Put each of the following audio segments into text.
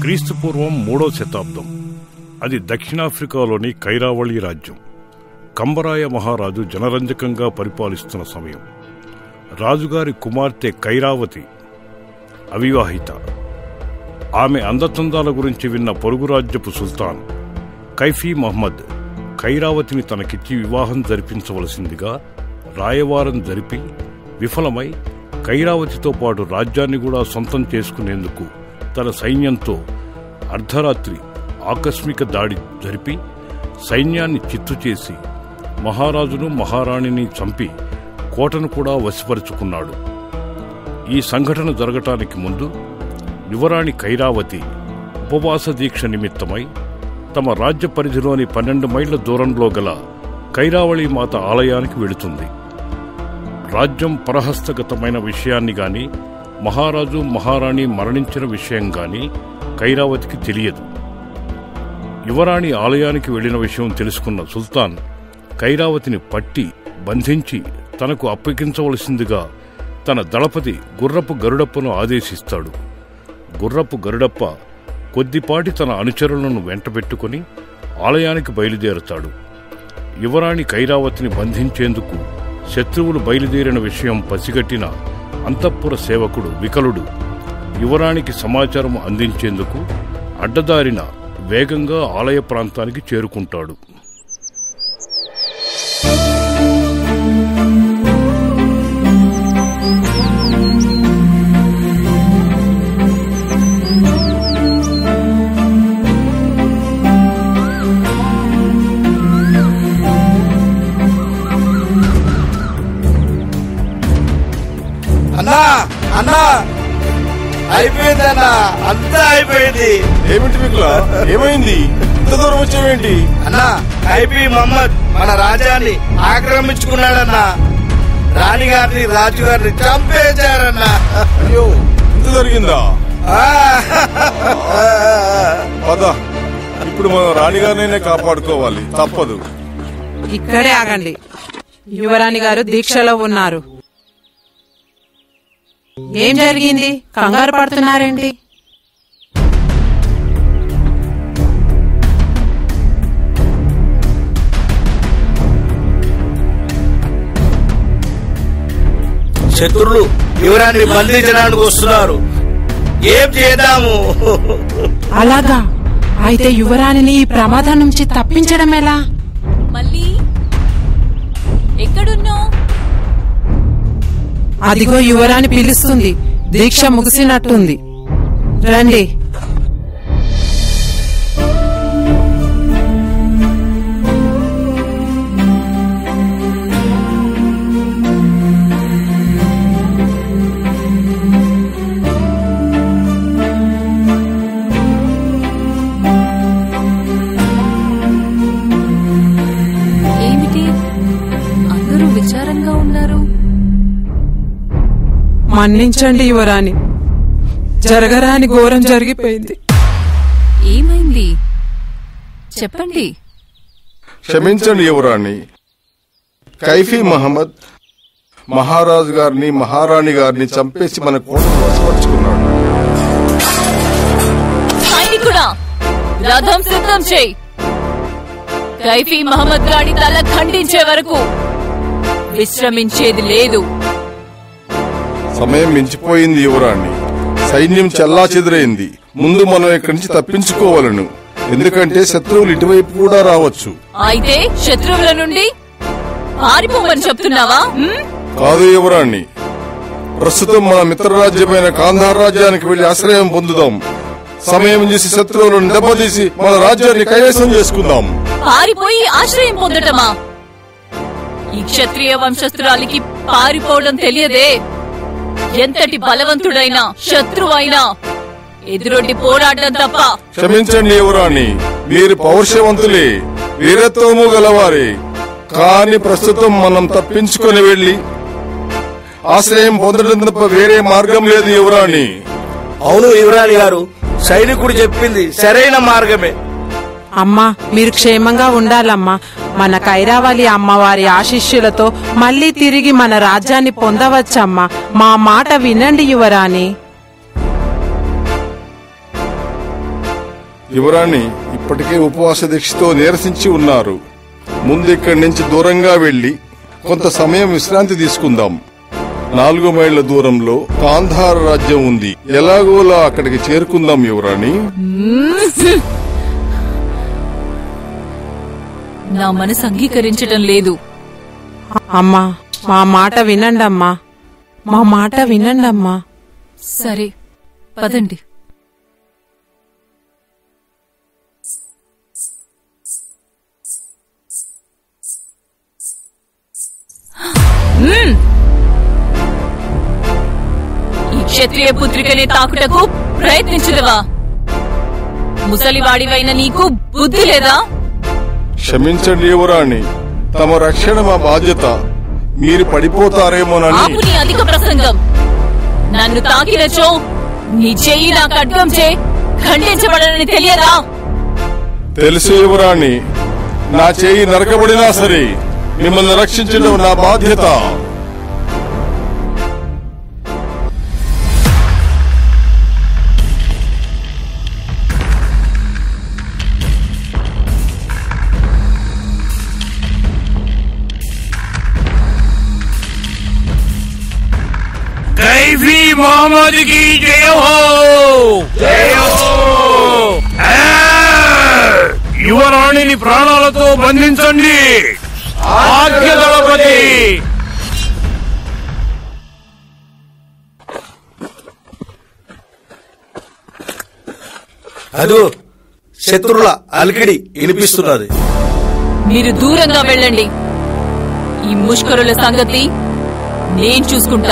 క్రీస్తుపూర్వం మూడో శతాబ్దం అది దక్షిణాఫ్రికాలోని కైరావళి రాజ్యం కంబరాయ మహారాజు జనరంజకంగా పరిపాలిస్తున్న సమయం రాజుగారి కుమార్తె కైరావతి అవివాహిత ఆమె అందచందాల గురించి విన్న పొరుగు రాజ్యపు సుల్తాన్ కైఫీ మహ్మద్ కైరావతిని తనకిచ్చి వివాహం జరిపించవలసిందిగా రాయవారం జరిపి విఫలమై కైరావతితో పాటు రాజ్యాన్ని కూడా సొంతం చేసుకునేందుకు తన సైన్యంతో అర్ధరాత్రి ఆకస్మిక దాడి జరిపి సైన్యాన్ని చిత్తు చేసి మహారాజును మహారాణిని చంపి కోటను కూడా వశపరుచుకున్నాడు ఈ సంఘటన జరగటానికి ముందు యువరాణి కైరావతి ఉపవాస దీక్ష నిమిత్తమై తమ రాజ్య పరిధిలోని పన్నెండు మైళ్ల దూరంలో గల కైరావళి మాత ఆలయానికి వెళుతుంది రాజ్యం పరహస్తగతమైన విషయాన్ని గాని మహారాజు మహారాణి మరణించిన విషయం గాని కైరావతికి తెలియదు యువరాణి ఆలయానికి వెళ్లిన విషయం తెలుసుకున్న సుల్తాన్ కైరావతిని పట్టి బంధించి తనకు అప్పగించవలసిందిగా తన దళపతి గుర్రపు గరుడప్పను ఆదేశిస్తాడు గుర్రపు గరుడప్ప కొద్దిపాటి తన అనుచరులను వెంటబెట్టుకుని ఆలయానికి బయలుదేరుతాడు యువరాణి కైరావతిని బంధించేందుకు శత్రువులు బయలుదేరిన విషయం పసిగట్టిన అంతఃపుర సేవకుడు వికలుడు యువరాణికి సమాచారం అందించేందుకు అడ్డదారిన వేగంగా ఆలయ ప్రాంతానికి చేరుకుంటాడు అన్నా అన్నా అయిపోయిందన్నా అంతా అయిపోయింది ఏమిటి మిగులా ఏమైంది ఇంత దూరం వచ్చావేంటి అన్నా ఐపీ మహమ్మద్ మన రాజ్యాన్ని ఆక్రమించుకున్నాడన్నా రాణిగారిని రాజుగారిని చంపేశారన్నా అయ్యో ఇంత జరిగిందా ఆ! పద ఇప్పుడు మనం రాణిగారినైనా కాపాడుకోవాలి తప్పదు ఇక్కడే ఆగండి యువరాణి గారు దీక్షలో ఉన్నారు ఏం జరిగింది కంగారు పడుతున్నారేంటి శత్రులు యువరాన్ని బంధించడానికి వస్తున్నారు ఏం చేద్దాము అలాగా అయితే యువరాణిని ఈ ప్రమాదం నుంచి తప్పించడం ఎలా మళ్ళీ ఎక్కడున్నావు అదిగో యువరాణి పిలుస్తుంది దీక్ష ముగిసినట్టుంది రండి ఏమిటి అందరూ విచారంగా ఉన్నారు మన్నించండి యువరాణి జరగరాని ఘోరం జరిగిపోయింది ఏమైంది చెప్పండి క్షమించండి యువరాణి కైఫీ మహమ్మద్ మహారాజు గారిని మహారాణి గారిని చంపేసి మన కోటను వశపరుచుకున్నాడు సైనికుడా రథం సిద్ధం చేయి కైఫీ మహమ్మద్ గాడి తల ఖండించే వరకు విశ్రమించేది లేదు సమయం మించిపోయింది యువరాణి సైన్యం చెల్లా చెదురైంది ముందు మనం ఇక్కడి నుంచి తప్పించుకోవాలను ఎందుకంటే శత్రువులు ఇటువైపు కూడా రావచ్చు అయితే శత్రువుల నుండి పారిపోమని చెప్తున్నావా ఉమ్? కాదు యువరాణి ప్రస్తుతం మన మిత్రరాజ్యమైన కాంధార్ రాజ్యానికి వెళ్లి ఆశ్రయం పొందుదాం సమయం చూసి శత్రువులను దెబ్బతీసి మన రాజ్యాన్ని కైవసం చేసుకుందాం పారిపోయి ఆశ్రయం పొందటమా ఈ క్షత్రియ వంశస్థురాలికి పారిపోవడం తెలియదే ఎంతటి బలవంతుడైనా శత్రువైనా ఎదురొడ్డి పోరాడడం తప్ప క్షమించండి యువరాణి మీరు పౌరుషవంతులే వీరత్వము గలవారే కాని ప్రస్తుతం మనం తప్పించుకొని వెళ్లి ఆశ్రయం పొందడం తప్ప వేరే మార్గం లేదు యువరాణి అవును యువరాణి గారు సైనికుడు చెప్పింది సరైన మార్గమే అమ్మా మీరు క్షేమంగా ఉండాలమ్మా మన కైరావలి అమ్మవారి ఆశిష్యులతో మళ్ళీ తిరిగి మన రాజ్యాన్ని పొందవచ్చమ్మా మా మాట వినండి యువరాణి యువరాణి ఇప్పటికే ఉపవాస దీక్షతో నీరసించి ఉన్నారు ముందు ఇక్కడి నుంచి దూరంగా వెళ్లి కొంత సమయం విశ్రాంతి తీసుకుందాం నాలుగు మైళ్ల దూరంలో కాంధార రాజ్యం ఉంది ఎలాగోలా అక్కడికి చేరుకుందాం యువరాణి నా మనసు అంగీకరించటం లేదు అమ్మా మా మాట వినండి అమ్మా మా మాట వినండి అమ్మా సరే పదండి మ్మ్! ఈ క్షత్రియ పుత్రికనే తాకుటకు ప్రయత్నించదవా ముసలివాడివైన నీకు బుద్ధి లేదా క్షమించండి యువరాణి తమ రక్షణ మా బాధ్యత మీరు పడిపోతారేమోనని ఆపు నీ అధిక ప్రసంగం నన్ను తాకినచో నీ చెయ్యి నా ఖడ్గం చే ఖండించబడనని తెలియదా తెలుసు యువరాణి నా చేయి నరకబడినా సరే మిమ్మల్ని రక్షించడం నా బాధ్యత कैफी मोहम्मद की जय हो जय हो యువరాణిని ప్రాణాలతో బంధించండి ఆజ్ఞ దళపతి అదో శత్రుల అలికిడి వినిపిస్తున్నది మీరు దూరంగా వెళ్ళండి ఈ ముష్కరుల సంగతి నేను చూసుకుంటా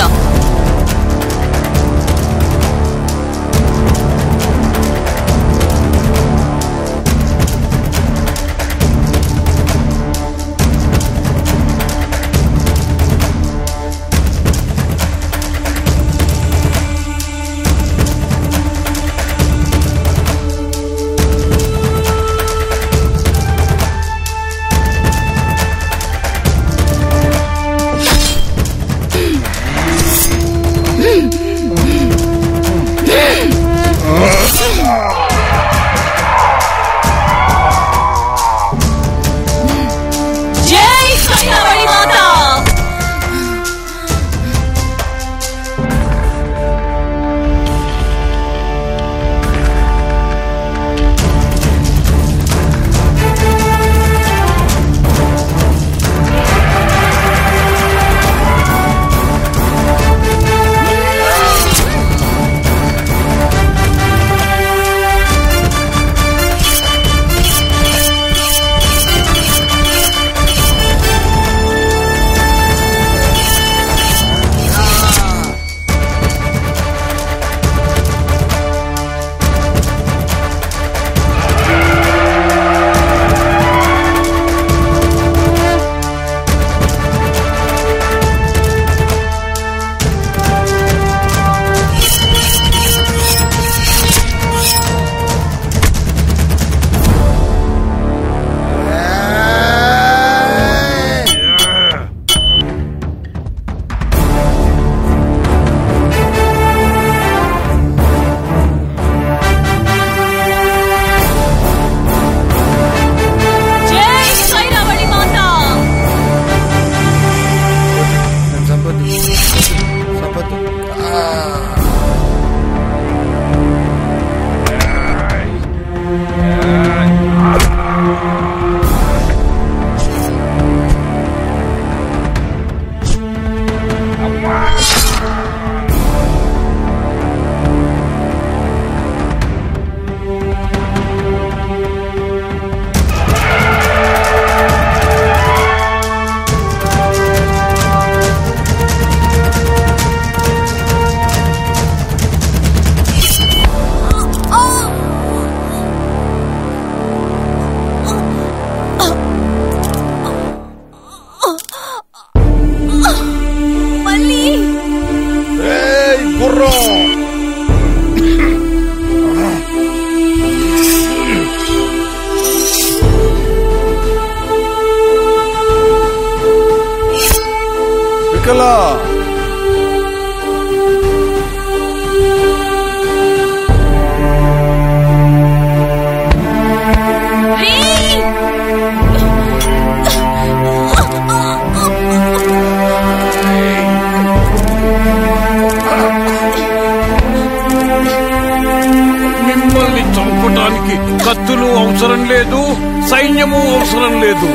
యుద్ధానికి కత్తులు అవసరం లేదు సైన్యము అవసరం లేదు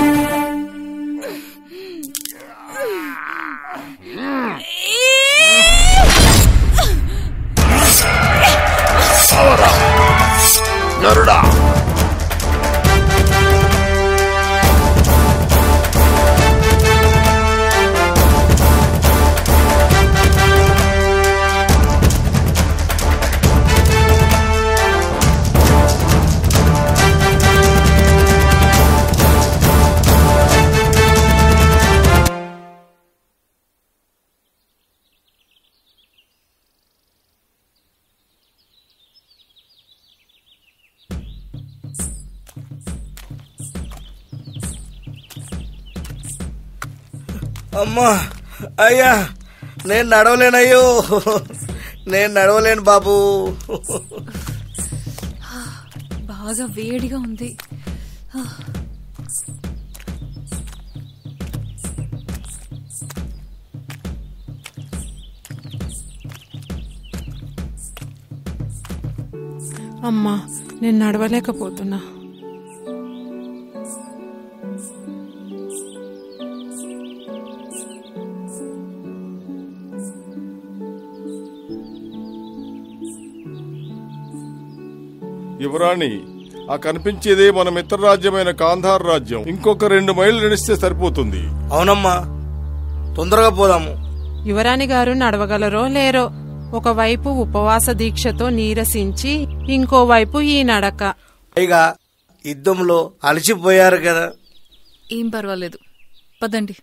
గరుడా అమ్మా అయ్యా నేను నడవలేనయ్యో నేను నడవలేను బాబు బాగా వేడిగా ఉంది అమ్మా నేను నడవలేకపోతున్నా యువరాణి ఆ కనిపించేదే మన మిత్ర రాజ్యమైన కాంధార్ రాజ్యం ఇంకొక రెండు మైళ్ళు నడిస్తే సరిపోతుంది అవునమ్మా తొందరగా పోదాము యువరాణి గారు నడవగలరో లేరో ఒకవైపు ఉపవాస దీక్షతో నీరసించి ఇంకోవైపు ఈ నడక పైగా యుద్ధంలో అలసిపోయారు కదా ఏం పర్వాలేదు పదండి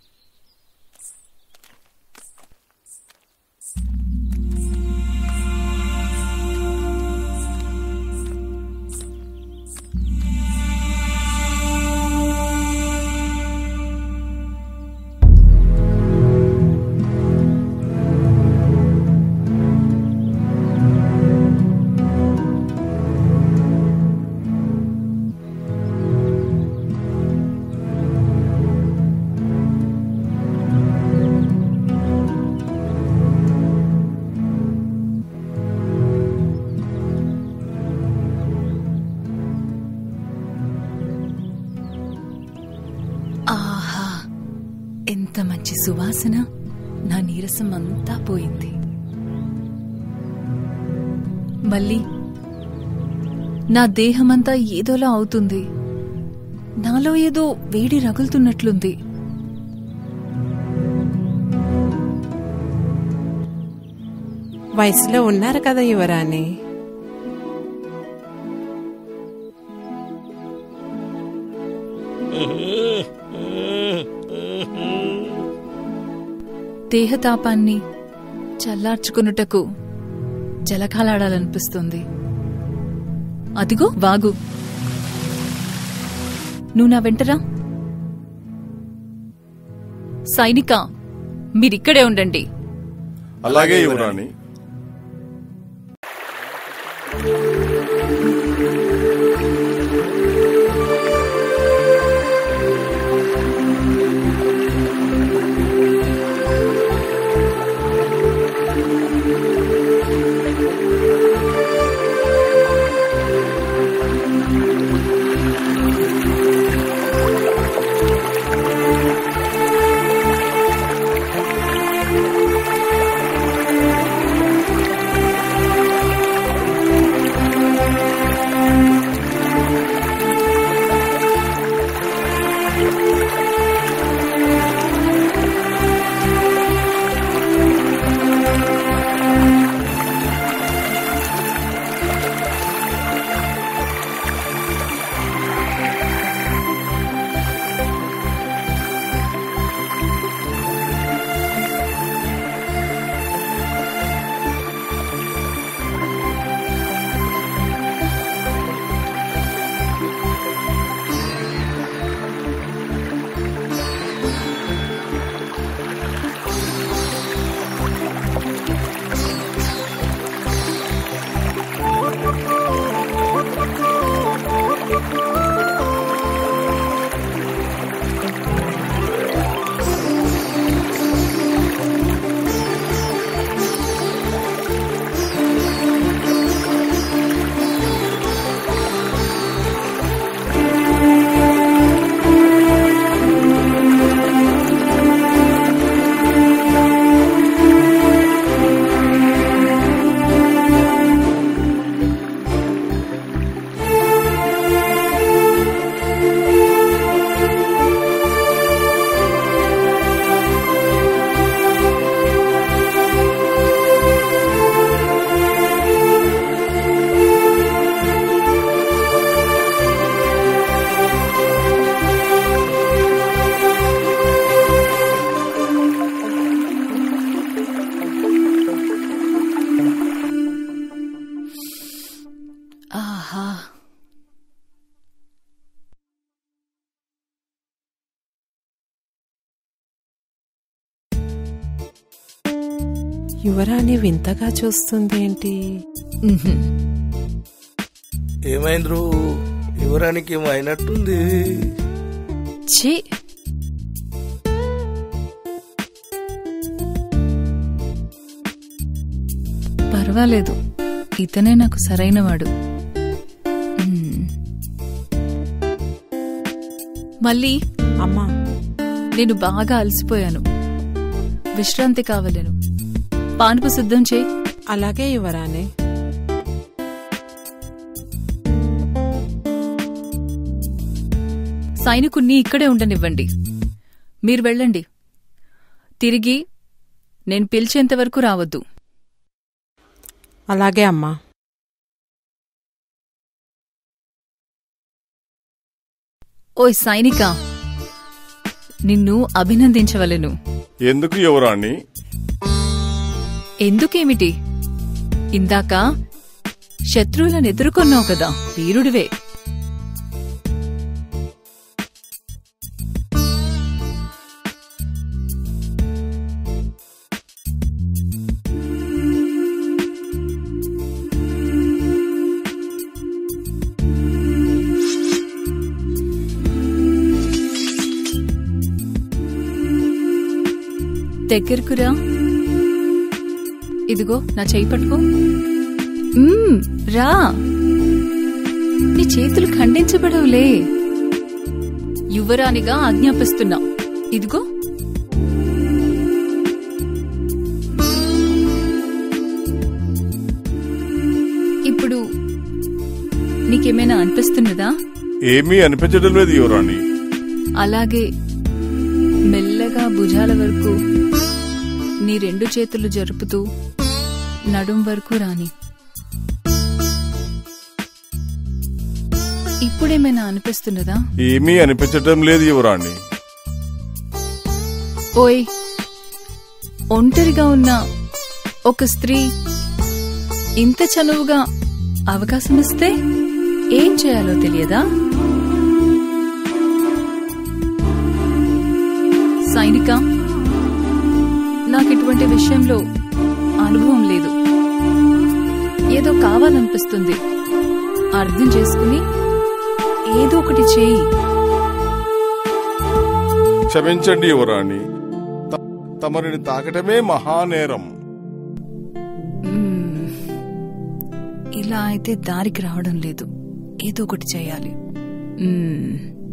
ఆహా ఎంత మంచి సువాసన నా నీరసం అంతా పోయింది మళ్ళీ నా దేహమంతా ఏదోలా అవుతుంది నాలో ఏదో వేడి రగులుతున్నట్లుంది వయసులో ఉన్నారు కదా యువరాణి దేహతాపాన్ని చల్లార్చుకునుటకు జలకాలాడాలనిపిస్తుంది అదిగో వాగు నువ్వు నా వెంటరా సైనిక మీరిక్కడే ఉండండి అలాగే యువరాణి యువరాణి వింతగా చూస్తుందేంటి ఉహుం. ఏమైంద్రు యువరానికి ఏమో అయినట్టుంది ఛీ పర్వాలేదు ఇతనే నాకు సరైనవాడు మ్మ్. మళ్ళీ అమ్మా నేను బాగా అలసిపోయాను విశ్రాంతి కావలేను పానుపు సిద్ధం చేయి అలాగే యువరాణి సైనికుణ్ణి ఇక్కడే ఉండనివ్వండి మీరు వెళ్ళండి తిరిగి నేను పిలిచేంత వరకు రావద్దు అలాగే అమ్మా ఓయ్ సైనిక నిన్ను అభినందించవలెను ఎందుకు యువరాణి ఎందుకేమిటి ఇందాక శత్రువులను ఎదుర్కొన్నావు కదా వీరుడివే దగ్గరకురా ఇదిగో నా చేయి పట్టుకో మ్మ్, రా నీ చేతులు ఖండించబడవులే యువరానిగా ఆజ్ఞాపిస్తున్నా ఇదిగో ఇప్పుడు నీకేమైనా అనిపిస్తున్నదా ఏమీ అనిపించడం లేదు యువరాణి అలాగే మెల్లగా భుజాల వరకు నీ రెండు చేతులు జరుపుతూ నడుం వరకు రాని ఇప్పుడేమైనా అనిపిస్తున్నదా ఏమీ అనిపించడం లేదు యువరాణి ఓయ్ ఒంటరిగా ఉన్న ఒక స్త్రీ ఇంత చనువుగా అవకాశం ఇస్తే ఏం చేయాలో తెలియదా సైనిక నాకు ఇటువంటి విషయంలో అనుభవం లేదు ఏదో కావాలనిపిస్తుంది అర్థం చేసుకుని ఏదో ఒకటి చేయి క్షమించండి యువరాణి త- తమరిని తాకటమే మహానేరం మ్మ్. ఇలా అయితే దారికి రావడం లేదు ఏదో ఒకటి చేయాలి మ్మ్.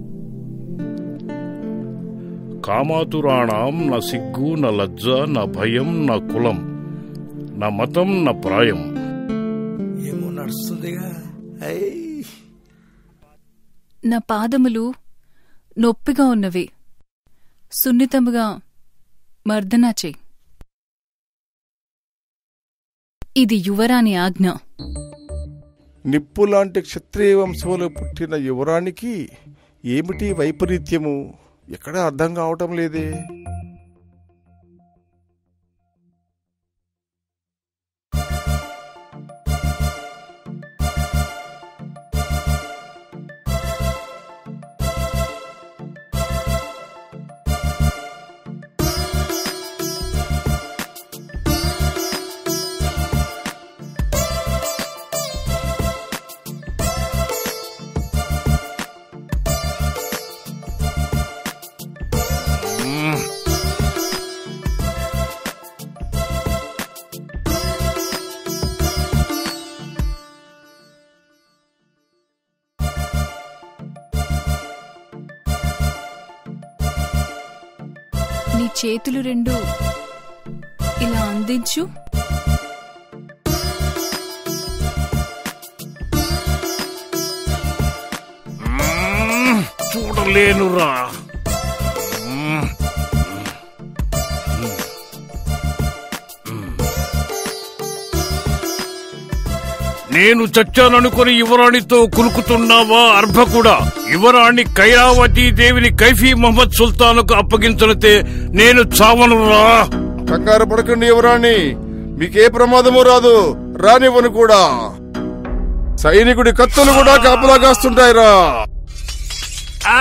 కామాతురాణం నా సిగ్గు నా లజ్జ నా భయం నా కులం నా మతం నా ప్రాయం ఏమో నడుస్తుందిగా ఐ నా పాదములు నొప్పిగా ఉన్నవి సున్నితముగా మర్దనా చెయ్యి ఇది యువరాణి ఆజ్ఞ నిప్పు లాంటి క్షత్రియ వంశంలో పుట్టిన యువరానికి ఏమిటి వైపరీత్యము ఎక్కడ అర్థం కావటం లేదే నీ చేతులు రెండు ఇలా అందించు మ్మ్, చూడలేనురా మ్మ్. నేను చచ్చాననుకుని యువరాణితో కులుకుతున్నావా అర్భకుడా యువరాణి కైరావతి దేవిని కైఫీ మహమ్మద్ సుల్తాన్కు అప్పగించనితే నేను చావనురా కంగారు పడకండి యువరాణి మీకే ప్రమాదము రాదు రానివ్వను కూడా సైనికుడి కత్తులు కూడా కాపలా కాస్తుంటాయిరా ఆ!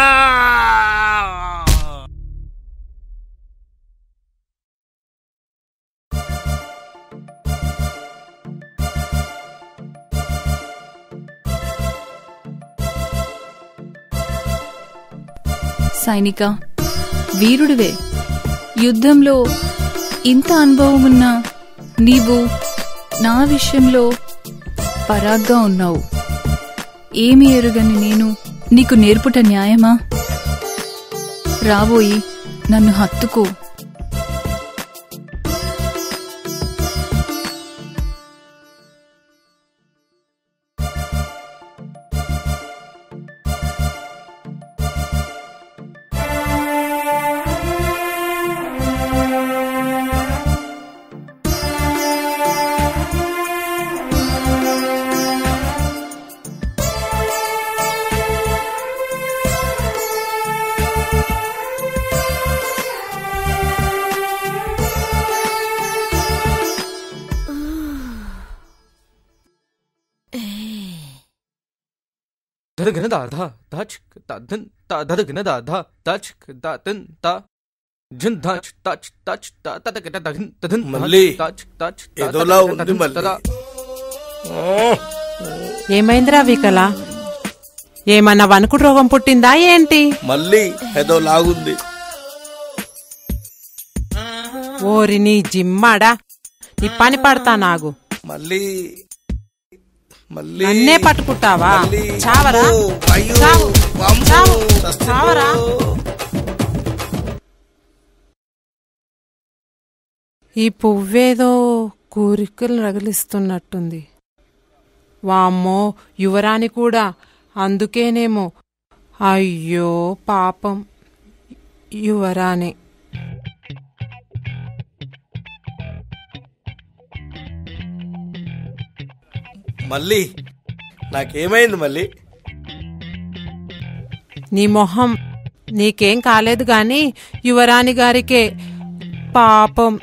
సైనిక వీరుడివే యుద్ధంలో ఇంత అనుభవం ఉన్నా నీవు నా విషయంలో పరాగ్గా ఉన్నావు ఏమి ఎరుగని నేను నీకు నేర్పుట న్యాయమా రాబోయి నన్ను హత్తుకో धदघन दाधा दाच दाधन दाधगन दाधा दाच दातन दा జన్ దాచ్ దాచ్ దాచ్ దా తదగ దదగన్ దదన్ మళ్ళీ దాచ్ దాచ్ ఏదోలా ఉంది మళ్ళీ ఏమైందిరా వికల ఏమన్నా వణుకుడు రోగం పుట్టిందా ఏంటి మళ్ళీ ఏదో లాగుంది ఓరి నీ జిమ్మాడా నీ పని పడతా నాగు మళ్ళీ మళ్ళీ నన్నే పట్టుకుంటావా మళ్ళీ. చావరా ఓ, అయ్యో, చావు వామ్మో, చావు చస్తుందో. చావరా ఈ పువ్వేదో కోరికలు రగిలిస్తున్నట్టుంది వామ్మో యువరాణి కూడా అందుకేనేమో అయ్యో పాపం యువరాణి మళ్ళీ నాకేమైంది మళ్ళీ నీ మొహం నీకేం కాలేదు గాని యువరాణి గారికే పాపం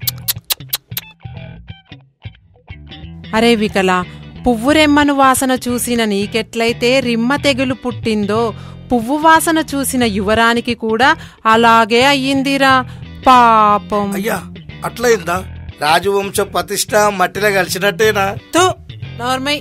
అరే వికల పువ్వు రెమ్మను వాసన చూసిన నీకెట్లయితే రిమ్మ తెగులు పుట్టిందో పువ్వు వాసన చూసిన యువరానికి కూడా అలాగే అయ్యిందిరా పాపం అయ్యా అట్లయిందా రాజవంశ ప్రతిష్ట మట్టిలో కలిసినట్టేనా తో నార్మై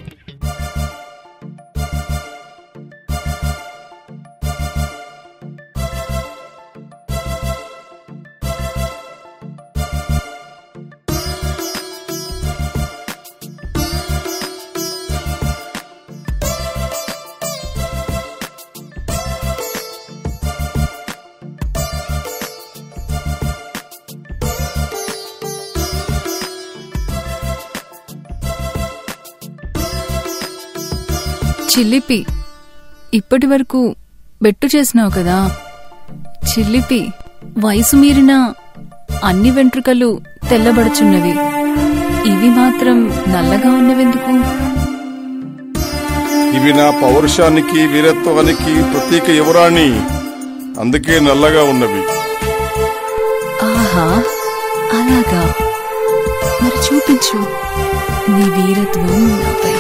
చిల్లిపి ఇప్పటి వరకు బెట్టు చేసినావు కదా చిల్లిపి వయసు మీరిన అన్ని వెంట్రుకలు తెల్లబడుచున్నవి ఇవి మాత్రం నల్లగా ఉన్నవెందుకు ఇవి నా పౌరుషానికి వీరత్వానికి ప్రతీక యువరాణి అందుకే నల్లగా ఉన్నవి ఆహా అలాగా మరి చూపించు నీ వీరత్వం నాపై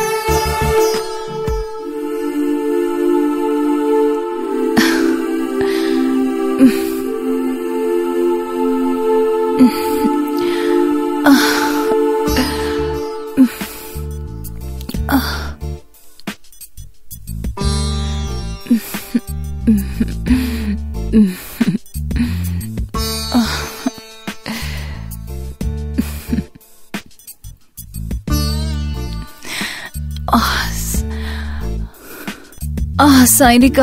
ఆ సైనిక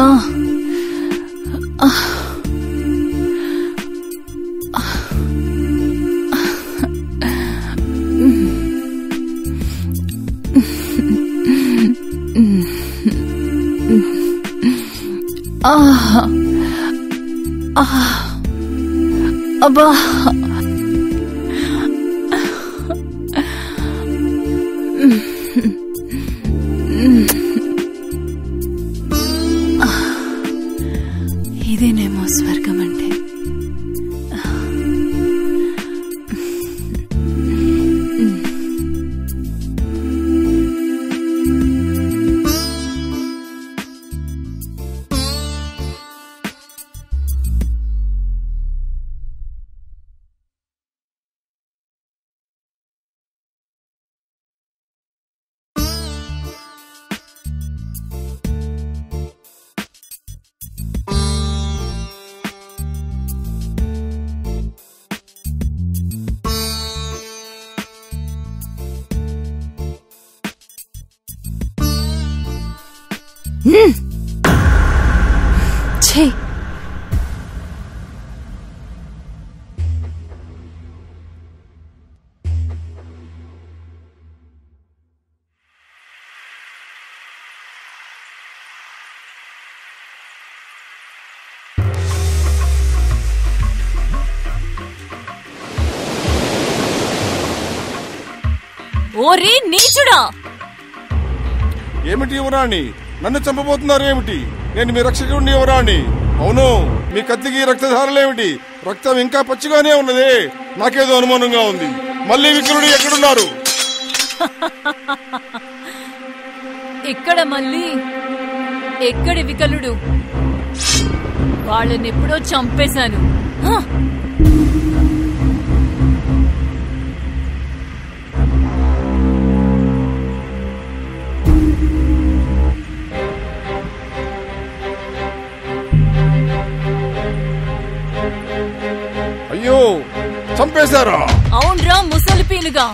అబ్బా ఇదేనేమో స్వర్గం అంటే ఛే ఓరి నీచుడా ఏమిటి యువరాణి నన్ను చంపబోతున్నారు ఏమిటి నేను మీ రక్షకుడిని యువరాణి అవును మీ కత్తికి రక్తధారలేమిటి రక్తం ఇంకా పచ్చిగానే ఉన్నదే నాకేదో అనుమానంగా ఉంది మళ్ళీ విక్రుడు ఎక్కడున్నారు ఎక్కడ మళ్ళీ ఎక్కడి వికలుడు వాళ్ళనెప్పుడో చంపేశాను హ! అయ్యో చంపేశారా అవునరా ముసలి పీలుగా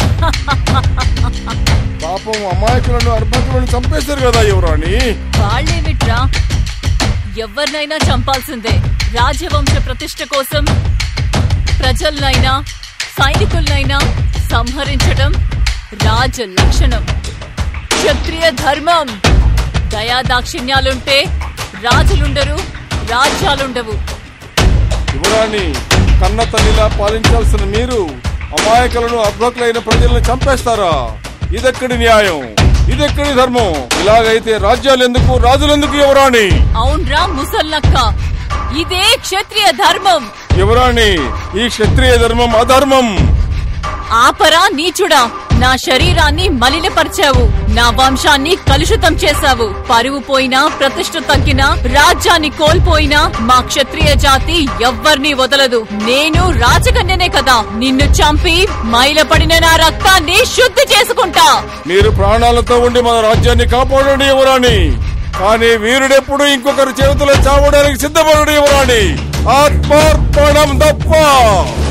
పాపం అమాయకులను అర్భకులను చంపేశారు కదా యువరాణి వాళ్ళేమిట్రా ఎవరినైనా చంపాల్సిందే రాజవంశ ప్రతిష్ట కోసం ప్రజలనైనా సైనికులనైనా సంహరించటం రాజ లక్షణం క్షత్రియ ధర్మం దయా దాక్షిణ్యాలుంటే రాజులుండరు రాజ్యాలుండవు యువరాణి కన్న తల్లిలా పాలించాల్సిన మీరు అమాయకులను అర్భకులైన ప్రజలను చంపేస్తారా ఇదెక్కడి న్యాయం ఇదెక్కడి ధర్మం ఇలాగైతే రాజ్యాలు ఎందుకు రాజులెందుకు యువరాణి అవునరా ముసల్లక్క ఇదే క్షత్రియ ధర్మం యువరాణి ఈ క్షత్రియ ధర్మం అధర్మం ఆపరా నీచుడా నా శరీరాన్ని మలినపరిచావు నా వంశాన్ని కలుషితం చేశావు పరువు పోయినా ప్రతిష్ఠ తగ్గినా రాజ్యాన్ని కోల్పోయినా మా క్షత్రియ జాతి ఎవ్వర్నీ వదలదు నేను రాజకన్యనే కదా నిన్ను చంపి మైలపడిన నా రక్తాన్ని శుద్ధి చేసుకుంటా మీరు ప్రాణాలతో ఉండి మన రాజ్యాన్ని కాపాడండి యువరాణి కానీ వీరుడెప్పుడు ఇంకొకరి చేతుల్లో చావడానికి సిద్ధపడడు యువరాణి ఆత్మార్పణం తప్ప